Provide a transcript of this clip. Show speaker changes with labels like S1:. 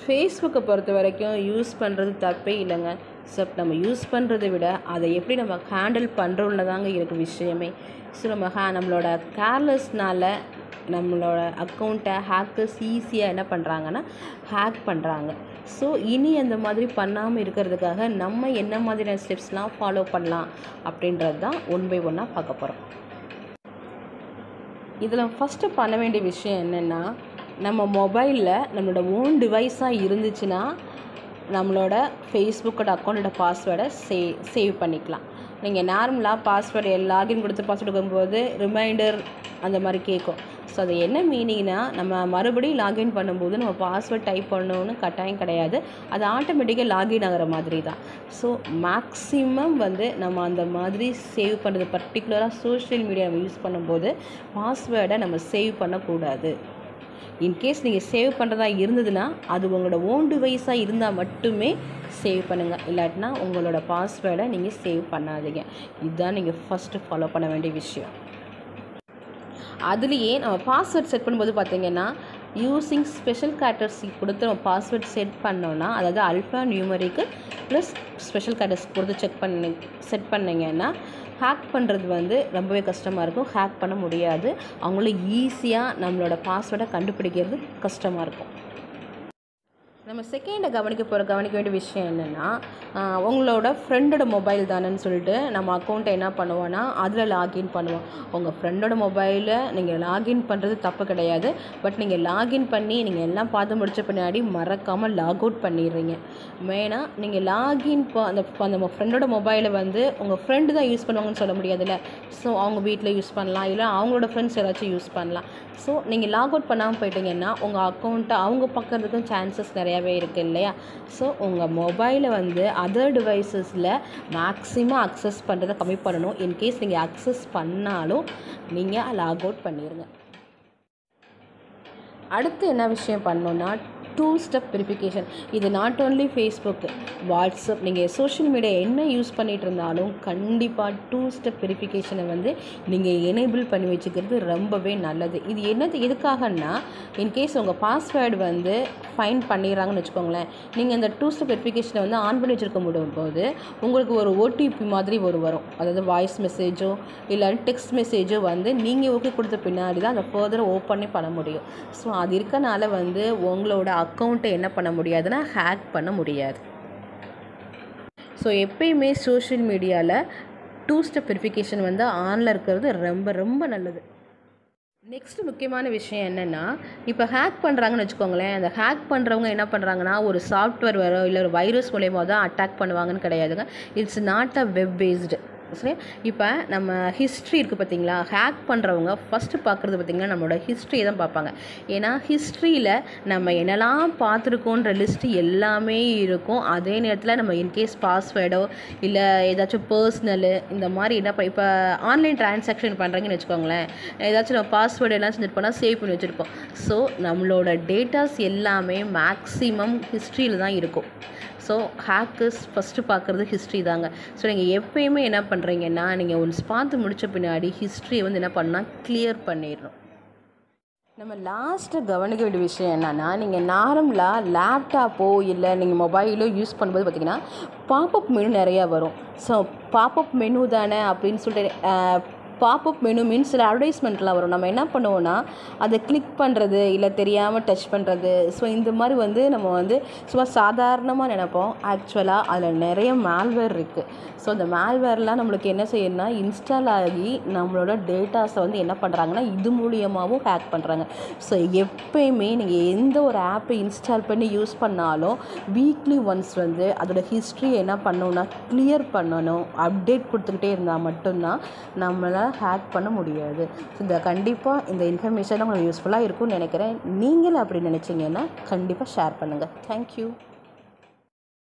S1: ஃபேஸ்புக்கை பொறுத்த வரைக்கும் யூஸ் பண்ணுறது தப்பே இல்லைங்க ஸோ நம்ம யூஸ் பண்ணுறதை விட அதை எப்படி நம்ம ஹேண்டில் பண்ணுறோம்ல தாங்க இருக்குது விஷயமே ஸோ நம்ம ஹே நம்மளோட கேர்லெஸ்னால் நம்மளோட அக்கௌண்ட்டை ஹேக்கர்ஸ் ஈஸியாக என்ன பண்ணுறாங்கன்னா ஹேக் பண்ணுறாங்க ஸோ இனி அந்த மாதிரி பண்ணாமல் இருக்கிறதுக்காக நம்ம என்ன மாதிரியான ஸ்டெப்ஸ்லாம் ஃபாலோ பண்ணலாம் அப்படின்றது தான் ஒன் பை ஒன்னாக பார்க்க போகிறோம் இதில் ஃபஸ்ட்டு பண்ண வேண்டிய விஷயம் என்னென்னா நம்ம மொபைலில் நம்மளோட ஓன் டிவைஸாக இருந்துச்சுன்னா நம்மளோட ஃபேஸ்புக்கோட அக்கௌண்ட்டோட பாஸ்வேர்டை சே சேவ் பண்ணிக்கலாம் நீங்கள் நார்மலாக பாஸ்வேர்டு லாகின் கொடுத்து பாஸ்வேர்டு கொடுக்கும்போது ரிமைண்டர் அந்த மாதிரி கேட்கும் ஸோ அது என்ன மீனிங்னா நம்ம மறுபடியும் லாகின் பண்ணும்போது நம்ம பாஸ்வேர்ட் டைப் பண்ணணும்னு கட்டாயம் கிடையாது அது ஆட்டோமேட்டிக்காக லாகின் ஆகிற மாதிரி தான் ஸோ மேக்ஸிமம் வந்து நம்ம அந்த மாதிரி சேவ் பண்ணுறது பர்டிகுலராக சோஷியல் மீடியா நம்ம யூஸ் பண்ணும்போது பாஸ்வேர்டை நம்ம சேவ் பண்ணக்கூடாது இன்கேஸ் நீங்கள் சேவ் பண்ணுறதா இருந்ததுன்னா அது உங்களோட ஓன் டிவைஸாக இருந்தால் மட்டுமே சேவ் பண்ணுங்கள் இல்லாட்டினா உங்களோட பாஸ்வேர்டை நீங்கள் சேவ் பண்ணாதீங்க இதுதான் நீங்கள் ஃபஸ்ட்டு ஃபாலோ பண்ண வேண்டிய விஷயம் அதுலேயே நம்ம பாஸ்வேர்ட் செட் பண்ணும்போது பார்த்தீங்கன்னா யூஸிங் ஸ்பெஷல் கேரக்டர்ஸ் கொடுத்து நம்ம பாஸ்வேர்ட் செட் பண்ணோன்னா அதாவது அல்ஃபா நியூமரிக்கு ப்ளஸ் ஸ்பெஷல் கேரக்டர்ஸ் கொடுத்து செக் பண்ணி செட் பண்ணிங்கன்னா ஹேக் பண்ணுறது வந்து ரொம்பவே கஷ்டமாக இருக்கும் ஹேக் பண்ண முடியாது அவங்களும் ஈஸியாக நம்மளோட பாஸ்வேர்டை கண்டுபிடிக்கிறது கஷ்டமாக இருக்கும் நம்ம செகண்டை கவனிக்க போகிற கவனிக்க வேண்டிய விஷயம் என்னென்னா உங்களோட ஃப்ரெண்டோட மொபைல் தானேன்னு சொல்லிட்டு நம்ம அக்கௌண்ட்டை என்ன பண்ணுவோன்னா அதில் லாகின் பண்ணுவோம் உங்கள் ஃப்ரெண்டோட மொபைலில் நீங்கள் லாகின் பண்ணுறது தப்பு கிடையாது பட் நீங்கள் லாகின் பண்ணி நீங்கள் எல்லாம் பார்த்து முடிச்ச பின்னாடி மறக்காமல் லாக் அவுட் பண்ணிடுறீங்க மெயினாக நீங்கள் லாகின் அந்த அந்த ஃப்ரெண்டோட மொபைலை வந்து உங்கள் ஃப்ரெண்டு தான் யூஸ் பண்ணுவாங்கன்னு சொல்ல முடியாதுல்ல ஸோ அவங்க வீட்டில் யூஸ் பண்ணலாம் இல்லை அவங்களோட ஃப்ரெண்ட்ஸ் ஏதாச்சும் யூஸ் பண்ணலாம் ஸோ நீங்கள் லாக் அவுட் பண்ணாமல் போயிட்டீங்கன்னா உங்கள் அக்கௌண்ட்டை அவங்க பார்க்கறதுக்கும் சான்சஸ் நிறையாவே இருக்குது இல்லையா ஸோ உங்கள் மொபைலை வந்து அதர் டிவைசஸில் மேக்ஸிமம் அக்சஸ் பண்ணுறதை கம்மி பண்ணணும் இன்கேஸ் நீங்கள் அக்சஸ் பண்ணாலும் நீங்கள் லாக் அவுட் பண்ணிடுங்க அடுத்து என்ன விஷயம் பண்ணணுன்னா டூ ஸ்டெப் வெரிஃபிகேஷன் இது நாட் ஓன்லி ஃபேஸ்புக் வாட்ஸ்அப் நீங்கள் சோஷியல் மீடியா என்ன யூஸ் பண்ணிகிட்டு இருந்தாலும் கண்டிப்பாக டூ ஸ்டெப் வெரிஃபிகேஷனை வந்து நீங்கள் எனேபிள் பண்ணி வச்சுக்கிறது ரொம்பவே நல்லது இது என்னது எதுக்காகன்னா இன்கேஸ் உங்கள் பாஸ்வேர்டு வந்து ஃபைன் பண்ணிடுறாங்கன்னு வச்சுக்கோங்களேன் நீங்கள் இந்த டூ ஸ்டெப் வெரிஃபிகேஷனை வந்து ஆன் பண்ணி வச்சுருக்க முடியும் போது உங்களுக்கு ஒரு ஓடிபி மாதிரி ஒரு வரும் அதாவது வாய்ஸ் மெசேஜோ இல்லை டெக்ஸ்ட் மெசேஜோ வந்து நீங்கள் ஓகே கொடுத்த பின்னாடி தான் அதை ஃபர்தர் ஓப்பனே பண்ண முடியும் ஸோ அது இருக்கனால வந்து உங்களோட அக்கௌண்ட்டை என்ன பண்ண முடியாதுன்னா ஹேக் பண்ண முடியாது ஸோ எப்பயுமே சோஷியல் மீடியாவில் டூ ஸ்டெப் வெரிஃபிகேஷன் வந்து ஆனில் இருக்கிறது ரொம்ப ரொம்ப நல்லது நெக்ஸ்ட் முக்கியமான விஷயம் என்னென்னா இப்போ ஹேக் பண்ணுறாங்கன்னு வச்சுக்கோங்களேன் அந்த ஹேக் பண்ணுறவங்க என்ன பண்ணுறாங்கன்னா ஒரு சாஃப்ட்வேர் வர இல்லை ஒரு வைரஸ் மூலயமா தான் அட்டாக் பண்ணுவாங்கன்னு கிடையாதுங்க it's not a web based சரி இப்போ நம்ம ஹிஸ்ட்ரி இருக்குது பார்த்தீங்களா ஹேக் பண்ணுறவங்க ஃபஸ்ட்டு பார்க்குறது பார்த்திங்கன்னா நம்மளோட ஹிஸ்ட்ரியை தான் பார்ப்பாங்க ஏன்னா ஹிஸ்ட்ரியில் நம்ம என்னெல்லாம் பார்த்துருக்கோன்ற லிஸ்ட்டு எல்லாமே இருக்கும் அதே நேரத்தில் நம்ம இன்கேஸ் பாஸ்வேர்டோ இல்லை ஏதாச்சும் பர்சனலு இந்த மாதிரி என்ன இப்போ ஆன்லைன் டிரான்சாக்ஷன் பண்ணுறீங்கன்னு வச்சுக்கோங்களேன் ஏதாச்சும் நம்ம பாஸ்வேர்டு எல்லாம் செஞ்சுட்டு போனால் சேவ் பண்ணி வச்சுருப்போம் ஸோ நம்மளோட டேட்டாஸ் எல்லாமே மேக்ஸிமம் ஹிஸ்ட்ரியில் தான் இருக்கும் ஸோ ஹேக்கர்ஸ் ஃபஸ்ட்டு பார்க்குறது ஹிஸ்ட்ரி தாங்க ஸோ நீங்கள் எப்பயுமே என்ன பண்ணுறீங்கன்னா நீங்கள் ஒன்ஸ் பார்த்து முடித்த பின்னாடி ஹிஸ்ட்ரியை வந்து என்ன பண்ணால் கிளியர் பண்ணிடணும் நம்ம லாஸ்ட்டு கவனிக்க வேண்டிய விஷயம் என்னென்னா நீங்கள் நார்மலாக லேப்டாப்போ இல்லை நீங்கள் மொபைலோ யூஸ் பண்ணும்போது பார்த்தீங்கன்னா பாப்பப் மெனு நிறையா வரும் ஸோ பாப்பப் மெனு தானே அப்படின்னு சொல்லிட்டு பாப்பப் மெனு மீன்ஸ் சில அட்வர்டைஸ்மெண்ட்லாம் வரும் நம்ம என்ன பண்ணுவோன்னா அதை கிளிக் பண்ணுறது இல்லை தெரியாமல் டச் பண்ணுறது ஸோ இந்த மாதிரி வந்து நம்ம வந்து சும்மா சாதாரணமாக நினைப்போம் ஆக்சுவலாக அதில் நிறைய மேல்வேர் இருக்குது ஸோ அந்த மேல்வேர்லாம் நம்மளுக்கு என்ன செய்யணும்னா இன்ஸ்டால் ஆகி நம்மளோட டேட்டாஸை வந்து என்ன பண்ணுறாங்கன்னா இது மூலியமாகவும் ஹேக் பண்ணுறாங்க ஸோ எப்பயுமே நீங்கள் எந்த ஒரு ஆப்பை இன்ஸ்டால் பண்ணி யூஸ் பண்ணாலும் வீக்லி ஒன்ஸ் வந்து அதோட ஹிஸ்ட்ரி என்ன பண்ணணும்னா கிளியர் பண்ணணும் அப்டேட் கொடுத்துக்கிட்டே இருந்தால் மட்டும்தான் நம்மளை ஹேக் பண்ண முடியாது ஸோ இந்த கண்டிப்பாக இந்த இன்ஃபர்மேஷன் உங்களுக்கு யூஸ்ஃபுல்லாக இருக்கும்னு நினைக்கிறேன் நீங்களும் அப்படி நினச்சிங்கன்னா கண்டிப்பாக ஷேர் பண்ணுங்கள் தேங்க்யூ